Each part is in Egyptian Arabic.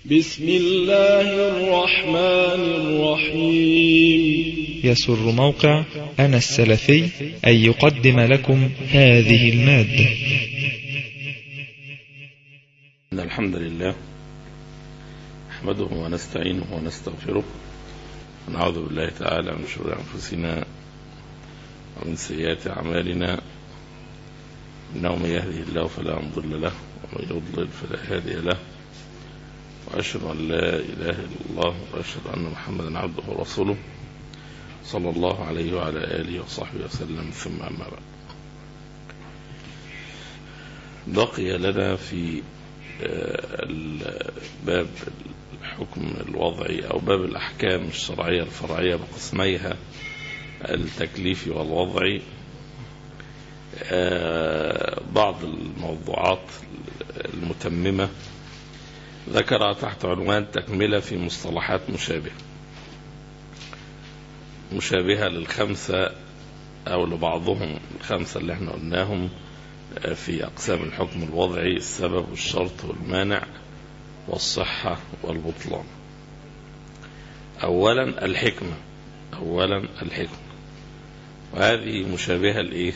بسم الله الرحمن الرحيم يسر موقع أنا السلفي أن يقدم لكم هذه المادة إن الحمد لله نحمده ونستعينه ونستغفره ونعوذ بالله تعالى من شرور أنفسنا ومن سيئات أعمالنا إنه من يهده الله فلا مضل له ومن يضلل فلا هادي له وأشهد أن لا إله إلا الله وأشهد أن محمدا عبده ورسوله صلى الله عليه وعلى آله وصحبه وسلم ثم أما بعد بقي لنا في باب الحكم الوضعي أو باب الأحكام الشرعية الفرعية بقسميها التكليفي والوضعي بعض الموضوعات المتممة ذكر تحت عنوان تكملة في مصطلحات مشابهة مشابهة للخمسة أو لبعضهم الخمسة اللي احنا قلناهم في أقسام الحكم الوضعي السبب والشرط والمانع والصحة والبطلان أولا الحكمة أولا الحكمة وهذه مشابهة لإيه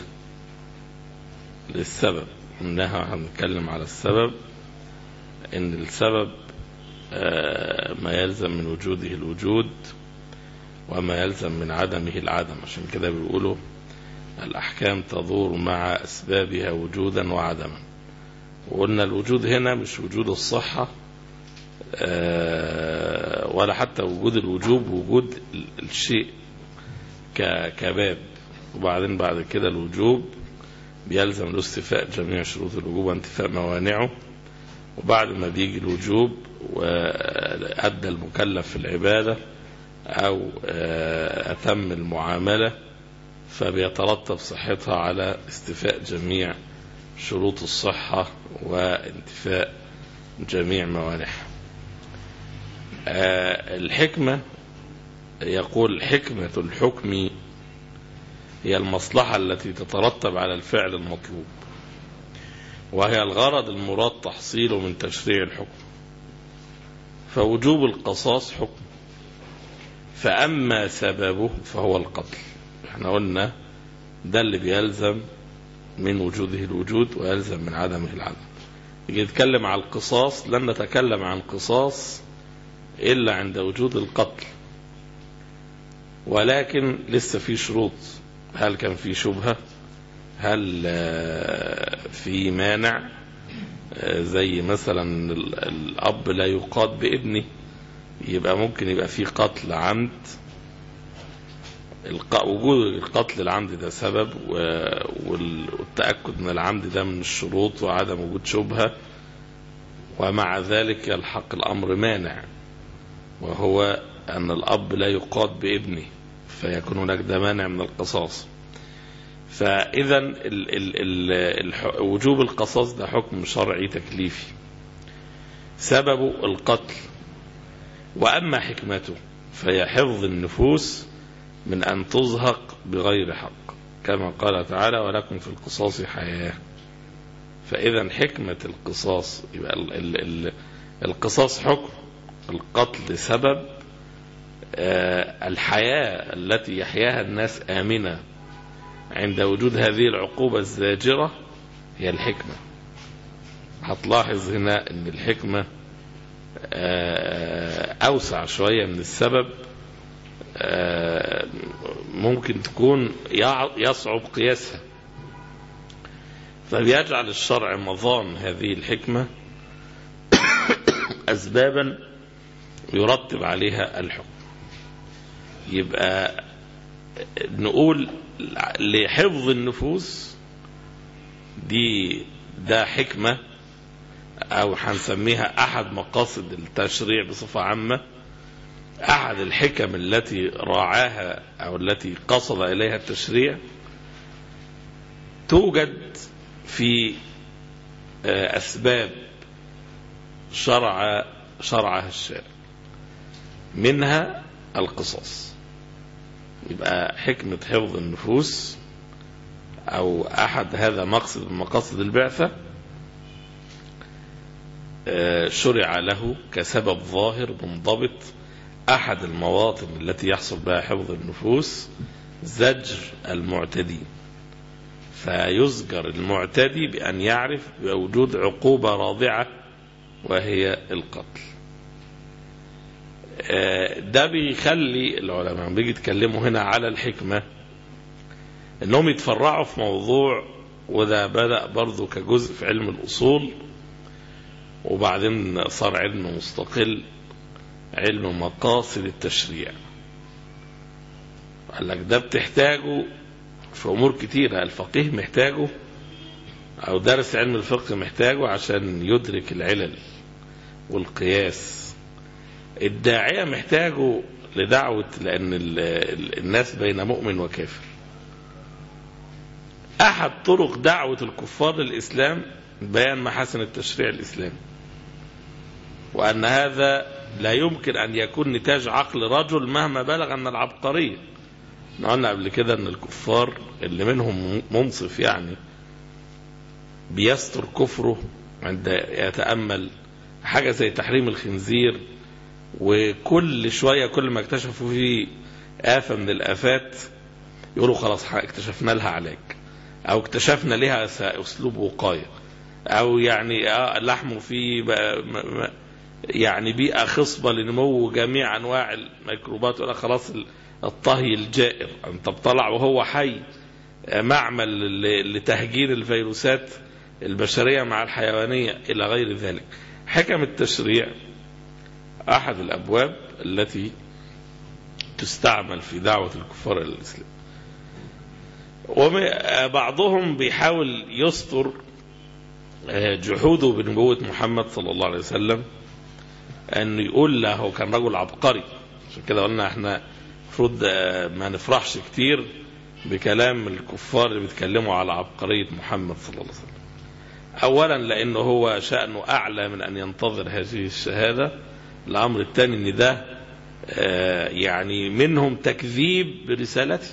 للسبب إنها هنتكلم على السبب إن السبب ما يلزم من وجوده الوجود وما يلزم من عدمه العدم عشان كده بيقولوا الأحكام تدور مع أسبابها وجودا وعدما وقلنا الوجود هنا مش وجود الصحة ولا حتى وجود الوجوب وجود الشيء كباب وبعدين بعد كده الوجوب بيلزم له استيفاء جميع شروط الوجوب وانتفاء موانعه وبعد ما بيجي الوجوب وأدى المكلف في العبادة أو أتم المعاملة فبيترتب صحتها على استيفاء جميع شروط الصحة وانتفاء جميع موانعها الحكمة يقول حكمة الحكم هي المصلحة التي تترتب على الفعل المطلوب وهي الغرض المراد تحصيله من تشريع الحكم فوجوب القصاص حكم فأما سببه فهو القتل احنا قلنا ده اللي بيلزم من وجوده الوجود ويلزم من عدمه العدم يجي يتكلم عن القصاص لن نتكلم عن قصاص إلا عند وجود القتل ولكن لسه في شروط هل كان في شبهة هل في مانع زي مثلا الأب لا يقاد بابنه يبقى ممكن يبقى في قتل عمد وجود القتل العمد ده سبب والتأكد من العمد ده من الشروط وعدم وجود شبهة ومع ذلك يلحق الأمر مانع وهو أن الأب لا يقاد بابنه فيكون هناك ده مانع من القصاص فإذا وجوب القصاص ده حكم شرعي تكليفي سببه القتل وأما حكمته فهي حفظ النفوس من أن تزهق بغير حق كما قال تعالى ولكم في القصاص حياة فإذا حكمة القصاص يبقى ال ال ال القصاص حكم القتل سبب الحياة التي يحياها الناس آمنة عند وجود هذه العقوبة الزاجرة هي الحكمة هتلاحظ هنا ان الحكمة اوسع شوية من السبب ممكن تكون يصعب قياسها فبيجعل الشرع مظان هذه الحكمة أسبابا يرتب عليها الحكم يبقى نقول لحفظ النفوس دي ده حكمة أو هنسميها أحد مقاصد التشريع بصفة عامة أحد الحكم التي راعاها أو التي قصد إليها التشريع توجد في أسباب شرع شرعها الشارع منها القصاص يبقى حكمة حفظ النفوس أو أحد هذا مقصد من مقاصد البعثة آه، شرع له كسبب ظاهر منضبط أحد المواطن التي يحصل بها حفظ النفوس زجر المعتدين فيزجر المعتدي بأن يعرف بوجود عقوبة راضعة وهي القتل آه، ده بيخلي العلماء بيجي يتكلموا هنا على الحكمة انهم يتفرعوا في موضوع وده بدأ برضه كجزء في علم الأصول وبعدين صار علم مستقل علم مقاصد التشريع قال لك ده بتحتاجه في أمور كتيرة الفقيه محتاجه أو درس علم الفقه محتاجه عشان يدرك العلل والقياس الداعية محتاجه لدعوة لأن ال- ال- الناس بين مؤمن وكافر أحد طرق دعوة الكفار للإسلام بيان محاسن التشريع الإسلامي وأن هذا لا يمكن أن يكون نتاج عقل رجل مهما بلغ أن العبقرية إحنا قلنا قبل كده أن الكفار اللي منهم منصف يعني بيستر كفره عند يتأمل حاجة زي تحريم الخنزير وكل شوية كل ما اكتشفوا فيه آفة من الآفات يقولوا خلاص اكتشفنا لها علاج أو اكتشفنا لها أسلوب وقاية أو يعني آه لحمه فيه بقى م- م- يعني بيئة خصبة لنمو جميع أنواع الميكروبات ولا خلاص ال- الطهي الجائر أنت بطلع وهو حي آه، معمل ل- لتهجير الفيروسات البشرية مع الحيوانية إلى غير ذلك حكم التشريع أحد الأبواب التي تستعمل في دعوة الكفار إلى الإسلام وبعضهم بيحاول يستر آه، جحوده بنبوة محمد صلى الله عليه وسلم أن يقول له هو كان رجل عبقري عشان كده قلنا احنا المفروض آه، ما نفرحش كتير بكلام الكفار اللي بيتكلموا على عبقرية محمد صلى الله عليه وسلم أولا لأنه هو شأنه أعلى من أن ينتظر هذه الشهادة الأمر الثاني أن ده آه، يعني منهم تكذيب برسالته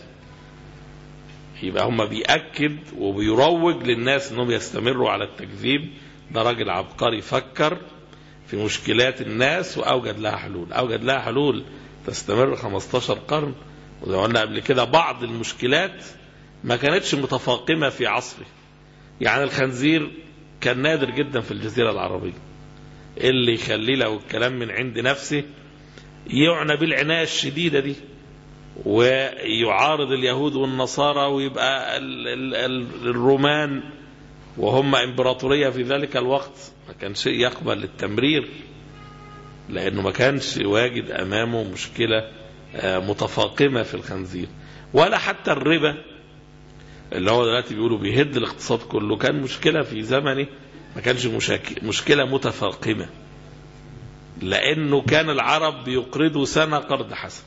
يبقى هم بيأكد وبيروج للناس انهم يستمروا على التكذيب ده راجل عبقري فكر في مشكلات الناس واوجد لها حلول اوجد لها حلول تستمر 15 قرن وزي ما قلنا قبل كده بعض المشكلات ما كانتش متفاقمة في عصره يعني الخنزير كان نادر جدا في الجزيرة العربية اللي يخليه لو الكلام من عند نفسه يعنى بالعناية الشديدة دي ويعارض اليهود والنصارى ويبقى ال ال ال الرومان وهم امبراطورية في ذلك الوقت ما كان شيء يقبل التمرير لأنه ما كانش واجد أمامه مشكلة آه، متفاقمة في الخنزير ولا حتى الربا اللي هو دلوقتي بيقولوا بيهد الاقتصاد كله كان مشكلة في زمنه ما كانش مشاك- مشكلة متفاقمة لأنه كان العرب بيقرضوا سنة قرض حسن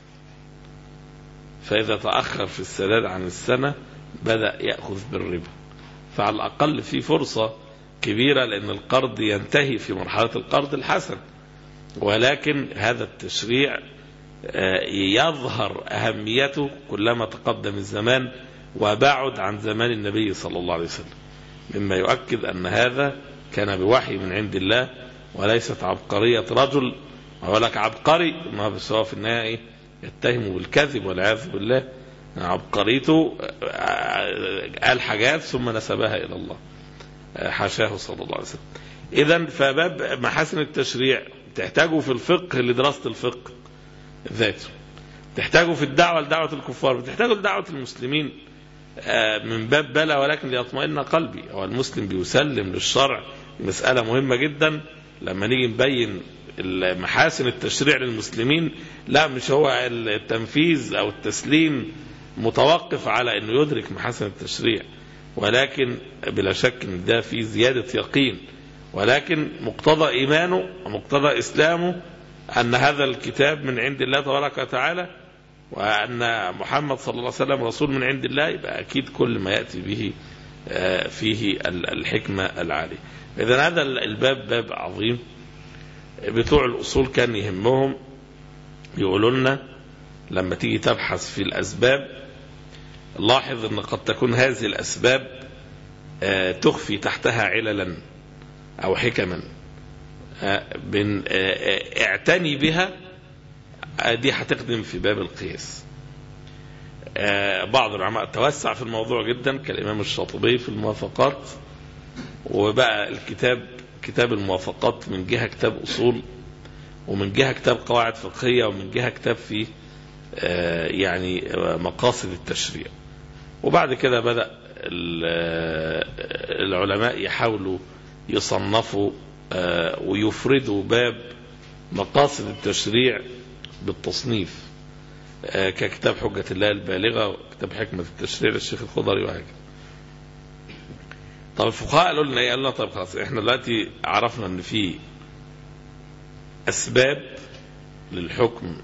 فإذا تأخر في السداد عن السنة بدأ يأخذ بالربا فعلى الأقل في فرصة كبيرة لأن القرض ينتهي في مرحلة القرض الحسن ولكن هذا التشريع آه، يظهر أهميته كلما تقدم الزمان وبعد عن زمان النبي صلى الله عليه وسلم مما يؤكد أن هذا كان بوحي من عند الله وليست عبقرية رجل أقول لك عبقري ما بس هو في النهاية يتهم بالكذب والعياذ بالله عبقريته آه، قال حاجات ثم نسبها إلى الله آه، حاشاه صلى الله عليه وسلم إذا فباب محاسن التشريع تحتاجه في الفقه لدراسة الفقه ذاته تحتاجه في الدعوة لدعوة الكفار بتحتاجه لدعوة المسلمين آه، من باب بلى ولكن ليطمئن قلبي هو المسلم بيسلم للشرع مسألة مهمة جدا لما نيجي نبين محاسن التشريع للمسلمين لا مش هو التنفيذ أو التسليم متوقف على أنه يدرك محاسن التشريع ولكن بلا شك ان ده في زيادة يقين ولكن مقتضى إيمانه ومقتضى إسلامه أن هذا الكتاب من عند الله تبارك وتعالى وأن محمد صلى الله عليه وسلم رسول من عند الله يبقى أكيد كل ما يأتي به آه، فيه ال- الحكمة العالية إذا هذا الباب باب عظيم بتوع الأصول كان يهمهم يقولوا لنا لما تيجي تبحث في الأسباب لاحظ أن قد تكون هذه الأسباب آه، تخفي تحتها عللا أو حكما بن اعتني بها دي هتخدم في باب القياس بعض العلماء توسع في الموضوع جدا كالإمام الشاطبي في الموافقات وبقى الكتاب كتاب الموافقات من جهة كتاب أصول ومن جهة كتاب قواعد فقهية ومن جهة كتاب في يعني مقاصد التشريع وبعد كده بدأ العلماء يحاولوا يصنفوا ويفردوا باب مقاصد التشريع بالتصنيف ككتاب حجة الله البالغة وكتاب حكمة التشريع للشيخ الخضري وهكذا طب الفقهاء قالوا لنا ايه؟ قالوا لنا طيب خلاص احنا دلوقتي عرفنا ان في اسباب للحكم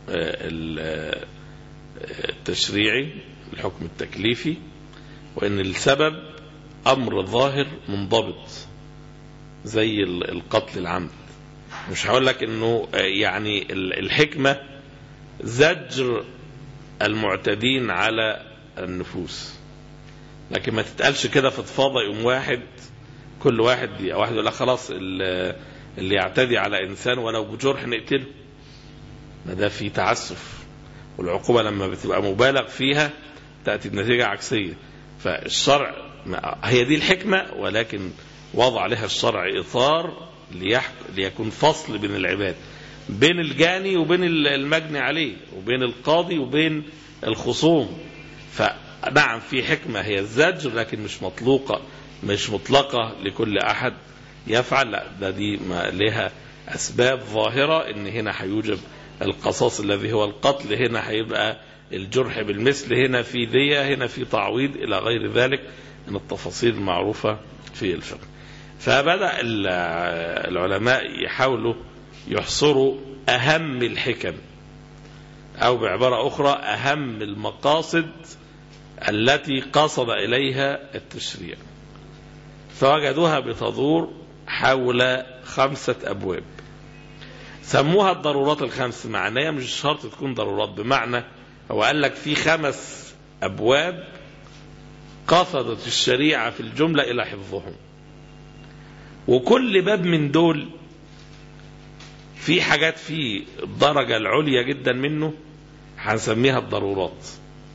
التشريعي الحكم التكليفي وان السبب امر ظاهر منضبط زي القتل العمد مش هقول لك انه يعني الحكمه زجر المعتدين على النفوس لكن ما تتقالش كده فضفاضه يقوم واحد كل واحد واحد يقول لك خلاص اللي يعتدي على انسان ولو بجرح نقتله ما ده في تعسف والعقوبه لما بتبقى مبالغ فيها تاتي بنتيجه عكسيه فالشرع هي دي الحكمه ولكن وضع لها الشرع اطار ليكون فصل بين العباد بين الجاني وبين المجني عليه وبين القاضي وبين الخصوم فنعم في حكمة هي الزجر لكن مش مطلوقة مش مطلقة لكل أحد يفعل لا ده دي ما لها أسباب ظاهرة إن هنا هيوجب القصاص الذي هو القتل هنا هيبقى الجرح بالمثل هنا في دية هنا في تعويض إلى غير ذلك من التفاصيل المعروفة في الفقه فبدأ العلماء يحاولوا يحصروا أهم الحكم أو بعبارة أخرى أهم المقاصد التي قصد إليها التشريع فوجدوها بتدور حول خمسة أبواب سموها الضرورات الخمس معناها مش شرط تكون ضرورات بمعنى هو قال لك في خمس أبواب قصدت الشريعة في الجملة إلى حفظهم وكل باب من دول في حاجات في الدرجة العليا جدا منه هنسميها الضرورات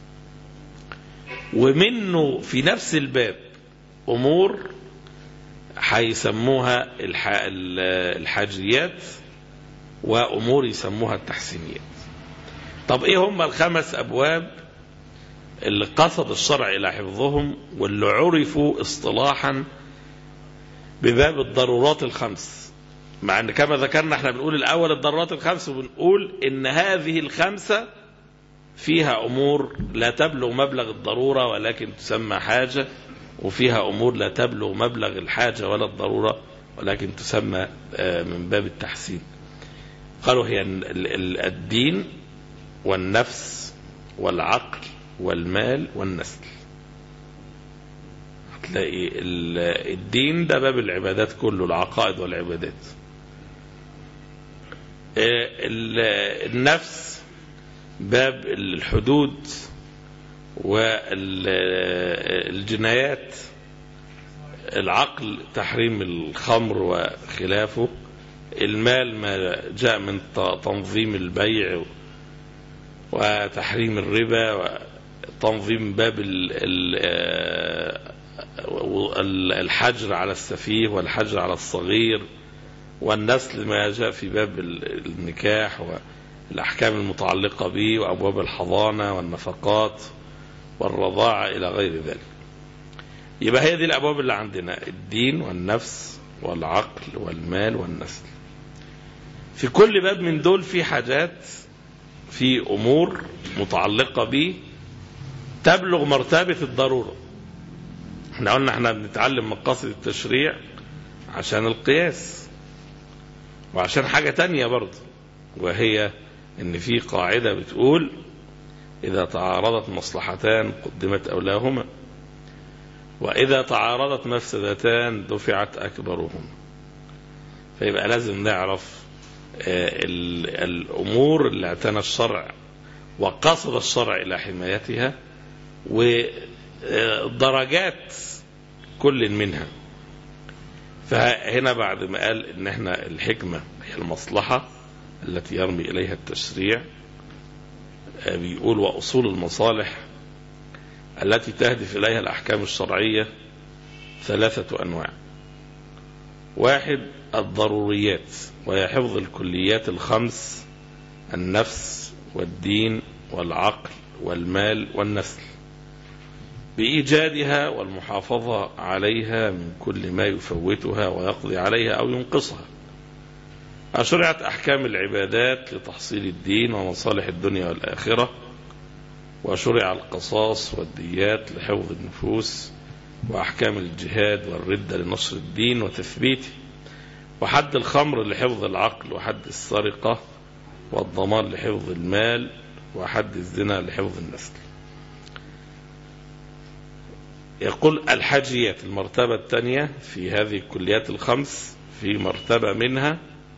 ومنه في نفس الباب أمور هيسموها الحاجيات وأمور يسموها التحسينيات طب إيه هم الخمس أبواب اللي قصد الشرع إلى حفظهم واللي عرفوا اصطلاحا بباب الضرورات الخمس مع ان كما ذكرنا احنا بنقول الاول الضرورات الخمس وبنقول ان هذه الخمسه فيها امور لا تبلغ مبلغ الضروره ولكن تسمى حاجه وفيها امور لا تبلغ مبلغ الحاجه ولا الضروره ولكن تسمى من باب التحسين. قالوا هي الدين والنفس والعقل والمال والنسل. هتلاقي الدين ده باب العبادات كله العقائد والعبادات. النفس باب الحدود والجنايات العقل تحريم الخمر وخلافه المال ما جاء من تنظيم البيع وتحريم الربا وتنظيم باب الحجر على السفيه والحجر على الصغير والنسل ما جاء في باب النكاح والأحكام المتعلقة به وأبواب الحضانة والنفقات والرضاعة إلى غير ذلك يبقى هي دي الأبواب اللي عندنا الدين والنفس والعقل والمال والنسل في كل باب من دول في حاجات في أمور متعلقة به تبلغ مرتبة الضرورة احنا قلنا احنا بنتعلم مقاصد التشريع عشان القياس وعشان حاجة تانية برضه وهي ان في قاعدة بتقول اذا تعارضت مصلحتان قدمت اولاهما واذا تعارضت مفسدتان دفعت اكبرهما فيبقى لازم نعرف الامور اللي اعتنى الشرع وقصد الشرع الى حمايتها ودرجات كل منها فهنا بعد ما قال ان احنا الحكمة هي المصلحة التي يرمي اليها التشريع آه، بيقول واصول المصالح التي تهدف اليها الاحكام الشرعية ثلاثة انواع واحد الضروريات وهي حفظ الكليات الخمس النفس والدين والعقل والمال والنسل بإيجادها والمحافظة عليها من كل ما يفوتها ويقضي عليها أو ينقصها أشرعت أحكام العبادات لتحصيل الدين ومصالح الدنيا والآخرة وشرع القصاص والديات لحفظ النفوس وأحكام الجهاد والردة لنشر الدين وتثبيته وحد الخمر لحفظ العقل وحد السرقة والضمان لحفظ المال وحد الزنا لحفظ النسل يقول الحاجيات المرتبة الثانية في هذه الكليات الخمس في مرتبة منها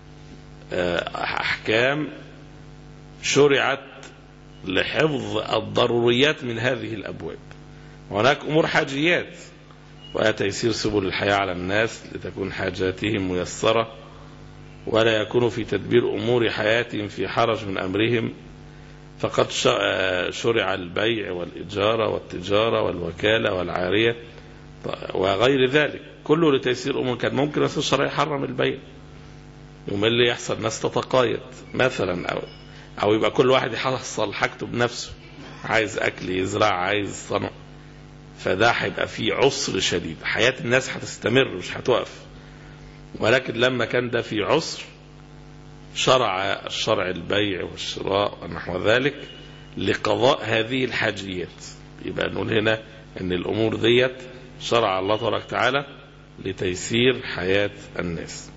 أحكام شرعت لحفظ الضروريات من هذه الأبواب وهناك أمور حاجيات وهي تيسير سبل الحياة على الناس لتكون حاجاتهم ميسرة ولا يكون في تدبير أمور حياتهم في حرج من أمرهم فقد شرع البيع والإجارة والتجارة والوكالة والعارية وغير ذلك كله لتيسير أمور كان ممكن أساس الشرع يحرم البيع يوم اللي يحصل ناس تتقايد مثلا أو, أو يبقى كل واحد يحصل حاجته بنفسه عايز أكل يزرع عايز صنع فده هيبقى فيه عسر شديد حياة الناس هتستمر مش هتقف ولكن لما كان ده في عسر شرع الشرع البيع والشراء ونحو ذلك لقضاء هذه الحاجيات يبقى نقول هنا ان الامور ديت شرع الله تبارك وتعالى لتيسير حياة الناس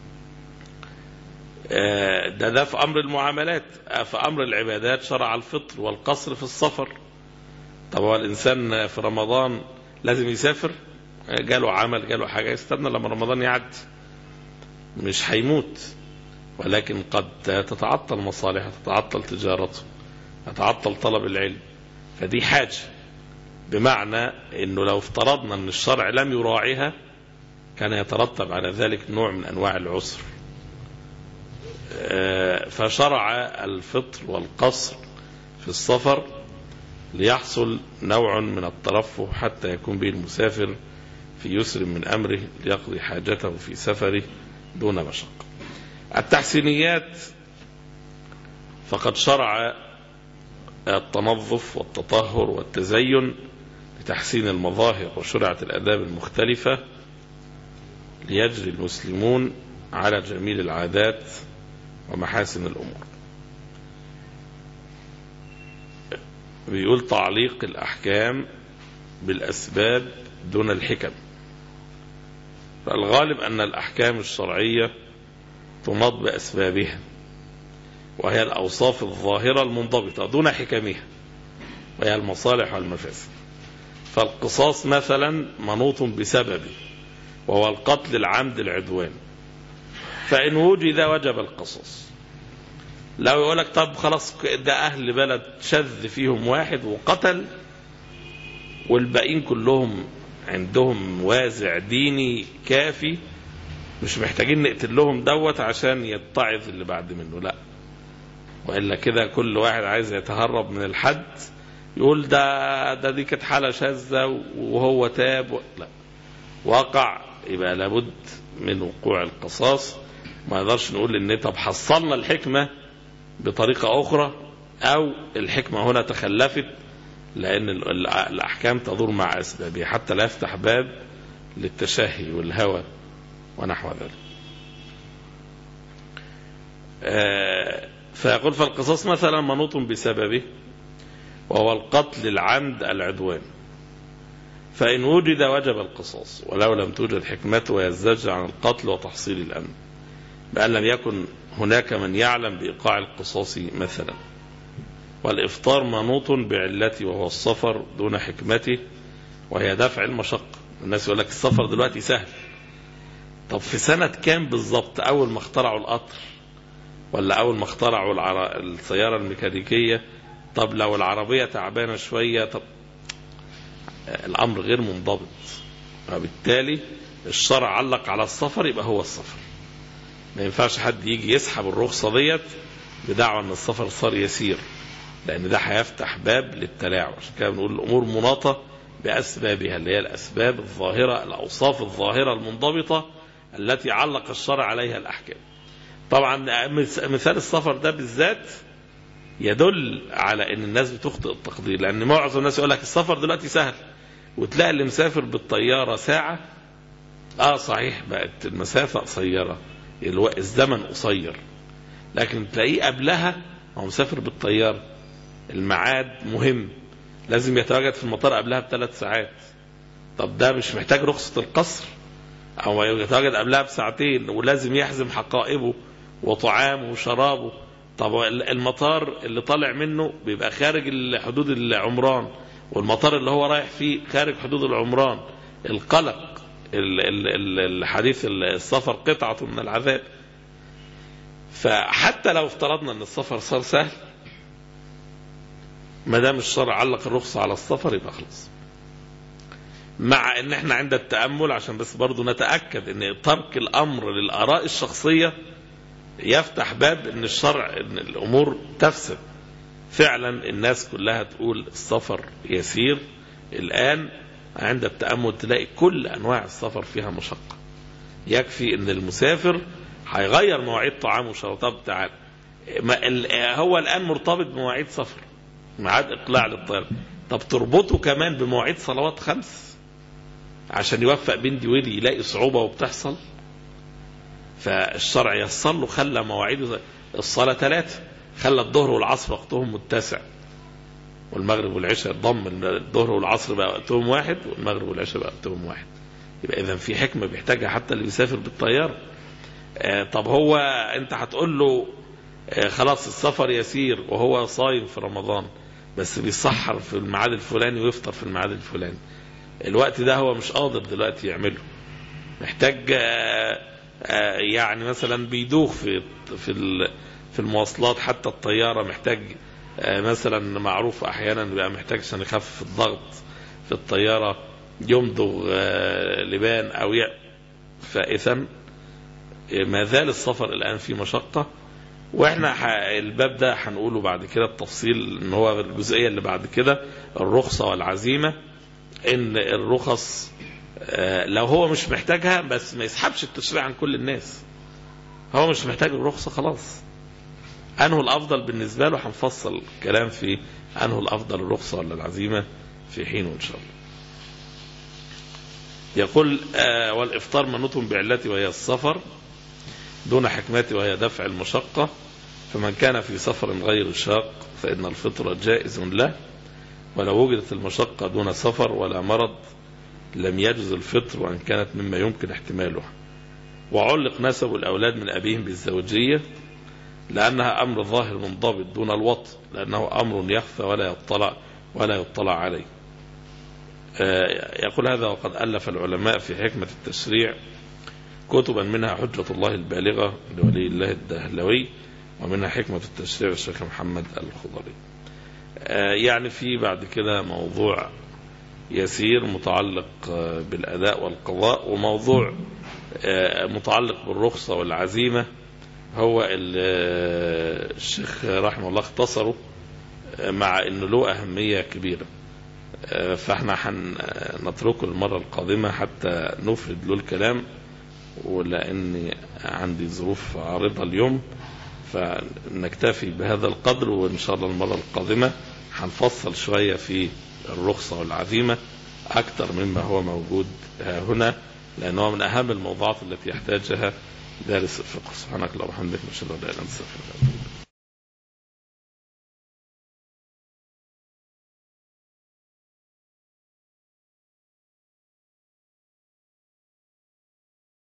ده ده في امر المعاملات في امر العبادات شرع الفطر والقصر في السفر طب هو الانسان في رمضان لازم يسافر جاله عمل جاله حاجه يستنى لما رمضان يعدي مش هيموت ولكن قد تتعطل مصالحه تتعطل تجارته يتعطل طلب العلم فدي حاجه بمعنى انه لو افترضنا ان الشرع لم يراعيها كان يترتب على ذلك نوع من انواع العسر فشرع الفطر والقصر في السفر ليحصل نوع من الترفه حتى يكون به المسافر في يسر من أمره ليقضي حاجته في سفره دون مشقة التحسينيات فقد شرع التنظف والتطهر والتزين لتحسين المظاهر وشرعت الآداب المختلفة ليجري المسلمون على جميل العادات ومحاسن الأمور بيقول تعليق الأحكام بالأسباب دون الحكم فالغالب أن الأحكام الشرعية تناط بأسبابها وهي الأوصاف الظاهرة المنضبطة دون حكمها وهي المصالح والمفاسد فالقصاص مثلا منوط بسببه وهو القتل العمد العدوان فإن وجد وجب القصاص لو يقول لك طب خلاص ده أهل بلد شذ فيهم واحد وقتل والباقيين كلهم عندهم وازع ديني كافي مش محتاجين نقتل لهم دوت عشان يتعظ اللي بعد منه لا والا كده كل واحد عايز يتهرب من الحد يقول ده ده دي كانت حاله شاذه وهو تاب و... لا وقع يبقى لابد من وقوع القصاص ما نقدرش نقول ان طب حصلنا الحكمه بطريقه اخرى او الحكمه هنا تخلفت لان الاحكام تدور مع اسبابها حتى لا يفتح باب للتشهي والهوى ونحو ذلك فيقول فالقصاص مثلا منوط بسببه وهو القتل العمد العدوان فإن وجد وجب القصاص ولو لم توجد حكمته ويزدج عن القتل وتحصيل الأمن بأن لم يكن هناك من يعلم بإيقاع القصاص مثلا والإفطار منوط بعلته وهو السفر دون حكمته وهي دفع المشقة الناس يقول لك السفر دلوقتي سهل طب في سنة كام بالظبط أول ما اخترعوا القطر ولا أول ما اخترعوا العر... السيارة الميكانيكية طب لو العربية تعبانة شوية طب الأمر غير منضبط وبالتالي الشرع علق على السفر يبقى هو السفر ما ينفعش حد يجي يسحب الرخصة ديت بدعوى ان السفر صار يسير لان ده هيفتح باب للتلاعب عشان كده بنقول الامور مناطة باسبابها اللي هي الاسباب الظاهرة الاوصاف الظاهرة المنضبطة التي علق الشرع عليها الاحكام طبعا مثال السفر ده بالذات يدل على ان الناس بتخطئ التقدير لان معظم الناس يقول لك السفر دلوقتي سهل وتلاقي اللي مسافر بالطيارة ساعة اه صحيح بقت المسافة قصيرة الو- الزمن قصير لكن تلاقيه قبلها هو مسافر بالطيارة الميعاد مهم لازم يتواجد في المطار قبلها بثلاث ساعات طب ده مش محتاج رخصة القصر أو يتواجد قبلها بساعتين ولازم يحزم حقائبه وطعامه وشرابه طب المطار اللي طالع منه بيبقى خارج حدود العمران والمطار اللي هو رايح فيه خارج حدود العمران القلق ال- ال- ال- الحديث السفر قطعة من العذاب فحتى لو افترضنا ان السفر صار سهل ما دام الشرع علق الرخصة على السفر يبقى خلاص مع ان احنا عند التأمل عشان بس برضو نتأكد ان ترك الامر للآراء الشخصية يفتح باب ان الشرع ان الامور تفسد فعلا الناس كلها تقول السفر يسير الان عند التأمل تلاقي كل انواع السفر فيها مشقة يكفي ان المسافر هيغير مواعيد طعامه وشرابه طب تعال ما ال- هو الان مرتبط بمواعيد سفر ميعاد اقلاع للطيران طب تربطه كمان بمواعيد صلوات خمس عشان يوفق بين دي ودي يلاقي صعوبة وبتحصل فالشرع يسر له خلى مواعيد الصلاة ثلاثة خلى الظهر والعصر وقتهم متسع والمغرب والعشاء ضم إن الظهر والعصر بقى وقتهم واحد والمغرب والعشاء بقى وقتهم واحد يبقى اذا في حكمة بيحتاجها حتى اللي بيسافر بالطيارة آه طب هو انت هتقول له آه خلاص السفر يسير وهو صايم في رمضان بس بيسحر في الميعاد الفلاني ويفطر في الميعاد الفلاني الوقت ده هو مش قادر دلوقتي يعمله محتاج آه، آه، يعني مثلا بيدوخ في في ال- في المواصلات حتى الطيارة محتاج آه، مثلا معروف احيانا بيبقى محتاج عشان يخفف الضغط في الطيارة يمضغ آه، لبان او ي... فاذا ما زال السفر الان في مشقة واحنا ح... الباب ده هنقوله بعد كده التفصيل ان هو الجزئية اللي بعد كده الرخصة والعزيمة ان الرخص آه، لو هو مش محتاجها بس ما يسحبش التشريع عن كل الناس هو مش محتاج الرخصة خلاص انه الافضل بالنسبة له هنفصل كلام في انه الافضل الرخصة ولا العزيمة في حينه ان شاء الله يقول آه والافطار منوط بعلته وهي السفر دون حكمته وهي دفع المشقة فمن كان في سفر غير شاق فإن الفطر جائز له ولو وجدت المشقة دون سفر ولا مرض لم يجز الفطر وأن كانت مما يمكن احتماله وعلق نسب الأولاد من أبيهم بالزوجية لأنها أمر ظاهر منضبط دون الوطء لأنه أمر يخفى ولا يطلع ولا يطلع عليه آه، يقول هذا وقد ألف العلماء في حكمة التشريع كتبا منها حجة الله البالغة لولي الله الدهلوي ومنها حكمة التشريع الشيخ محمد الخضري آه، يعني في بعد كده موضوع يسير متعلق آه، بالأداء والقضاء وموضوع آه، متعلق بالرخصة والعزيمة هو ال- آه، الشيخ رحمه الله اختصره آه، مع انه له أهمية كبيرة آه، فاحنا هنتركه المرة القادمة حتى نفرد له الكلام ولأني عندي ظروف عارضة اليوم فنكتفي بهذا القدر وإن شاء الله المرة القادمة هنفصل شوية في الرخصة والعزيمة أكثر مما هو موجود ها هنا لأنه من أهم الموضوعات التي يحتاجها دارس الفقه سبحانك اللهم وبحمدك نشهد أن لا إله إلا أنت نستغفرك ونتوب إليك